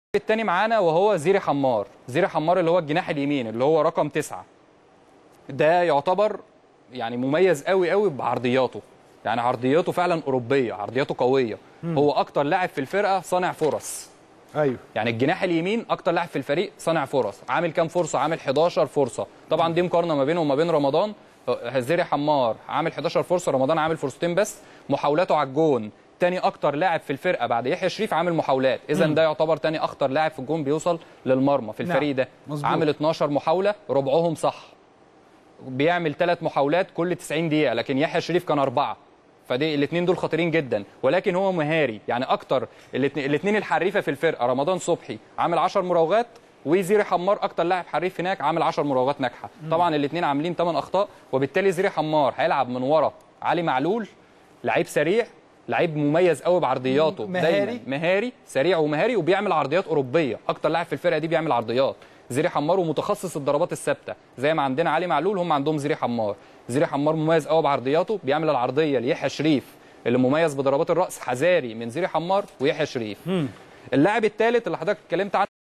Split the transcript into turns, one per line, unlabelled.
التاني معانا وهو زيري حمار زيري حمار اللي هو الجناح اليمين اللي هو رقم تسعة ده يعتبر يعني مميز قوي قوي بعرضياته يعني عرضياته فعلا أوروبية عرضياته قوية هو أكتر لاعب في الفرقة صانع فرص
ايوه
يعني الجناح اليمين اكتر لاعب في الفريق صانع فرص عامل كام فرصه عامل 11 فرصه طبعا دي مقارنه ما بينه وما بين رمضان هزيري حمار عامل 11 فرصه رمضان عامل فرصتين بس محاولاته على الجون تاني اكتر لاعب في الفرقه بعد يحيى شريف عامل محاولات اذا ده يعتبر تاني اخطر لاعب في الجون بيوصل للمرمى في الفريق ده
مظبوط.
عامل 12 محاوله ربعهم صح بيعمل ثلاث محاولات كل 90 دقيقه لكن يحيى شريف كان اربعه فدي الاثنين دول خطيرين جدا ولكن هو مهاري يعني اكتر الاثنين الحريفه في الفرقه رمضان صبحي عامل 10 مراوغات وزيري حمار اكتر لاعب حريف هناك عامل 10 مراوغات ناجحه طبعا الاثنين عاملين 8 اخطاء وبالتالي زيري حمار هيلعب من ورا علي معلول لعيب سريع لعيب مميز قوي بعرضياته
مهاري.
دايما مهاري سريع ومهاري وبيعمل عرضيات اوروبيه اكتر لاعب في الفرقه دي بيعمل عرضيات زيري حمار ومتخصص الضربات الثابته زي ما عندنا علي معلول هم عندهم زيري حمار زيري حمار مميز قوي بعرضياته بيعمل العرضيه ليحيى شريف اللي مميز بضربات الراس حذاري من زيري حمار ويحيى شريف اللاعب الثالث اللي حضرتك اتكلمت عنه